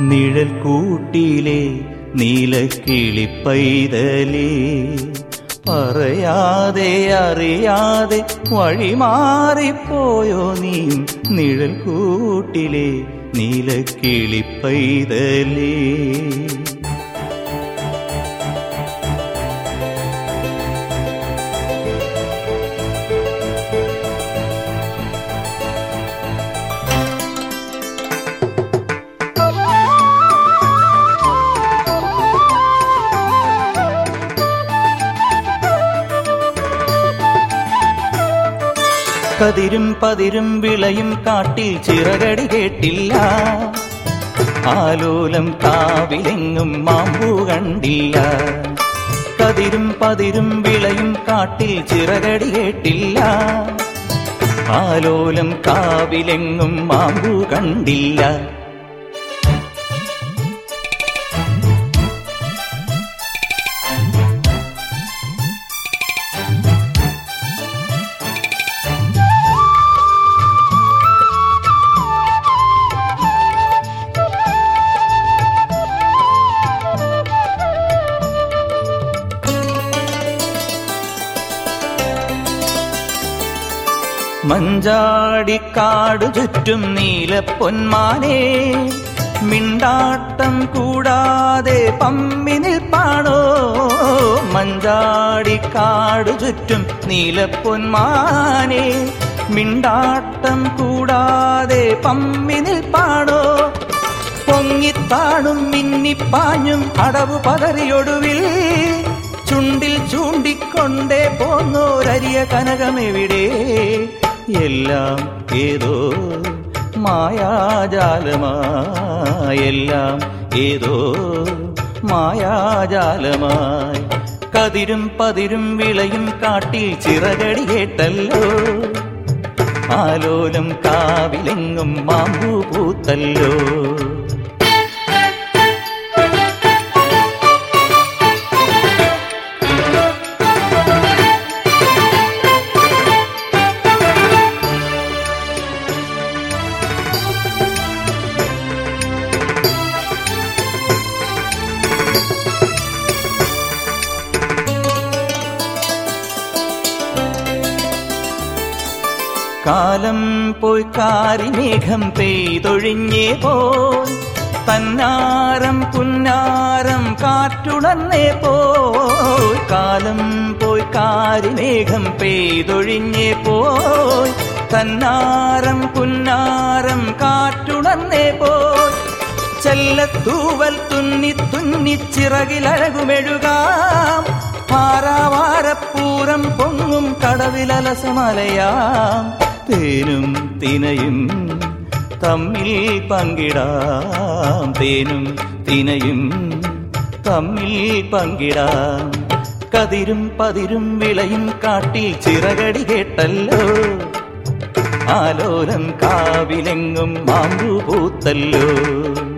നിഴൽ കൂട്ടിലെ നീലക്കിളിപ്പൈതലേ പറയാതെ അറിയാതെ വഴിമാറിപ്പോയോ നീയും നിഴൽ കൂട്ടിലെ നീലക്കിളിപ്പൈതലേ കതിരും പതിരും വിളയും കാട്ടിൽ ചിറകടി കേട്ടില്ല ആലോലം കാവിലെങ്ങും മാമ്പു കണ്ടില്ല കതിരും പതിരും വിളയും കാട്ടിൽ ചിറകടി കേട്ടില്ല ആലോലം കാവിലെങ്ങും മാമ്പു കണ്ടില്ല മഞ്ചാടിക്കാട് ചുറ്റും നീല പൊന്മാനേ മിണ്ടാട്ടം കൂടാതെ പമ്പി നിൽപ്പാണോ മഞ്ചാടിക്കാട് ചുറ്റും നീല പൊന്മാനേ മിണ്ടാട്ടം കൂടാതെ പമ്പി നിൽപ്പാണോ പൊങ്ങിത്താണും മിന്നിപ്പാഞ്ഞും അടവ് പതറിയൊടുവിൽ ചുണ്ടിൽ ചൂണ്ടിക്കൊണ്ടേ പോന്നോരരിയ കനകമെവിടെ എല്ലാം ഏതോ മായാജാലമായെല്ലാം ഏതോ മായാജാലമായി കതിരും പതിരും വിളയും കാട്ടിൽ ചിറകടി കേട്ടല്ലോ ആലോലം കാവിലെങ്ങും മാമ്പു പൂത്തല്ലോ കാലം പോയി കാരിമേഘം പെയ്തൊഴിഞ്ഞേ പോയി തന്നാരം പുന്നാരം കാറ്റുണർന്നേ പോയി കാലം പോയി കാരിമേഘം പെയ്തൊഴിഞ്ഞേ പോയി തന്നാരം പുന്നാരം കാറ്റുണർന്നേ പോയി ചെല്ലത്തൂവൽ തുന്നി തുന്നി ചിറകിലഴകുമെഴുകാം പാറാവാരപ്പൂരം പൊങ്ങും കടവിലലസമലയാം തേനും തിനയും തമ്മിൽ പങ്കിടാം തേനും തിനയും തമ്മിൽ പങ്കിടാം കതിരും പതിരും വിളയും കാട്ടിൽ ചിറകടി കേട്ടല്ലോ ആലോലം കാവിലെങ്ങും മാമ്പു പൂത്തല്ലോ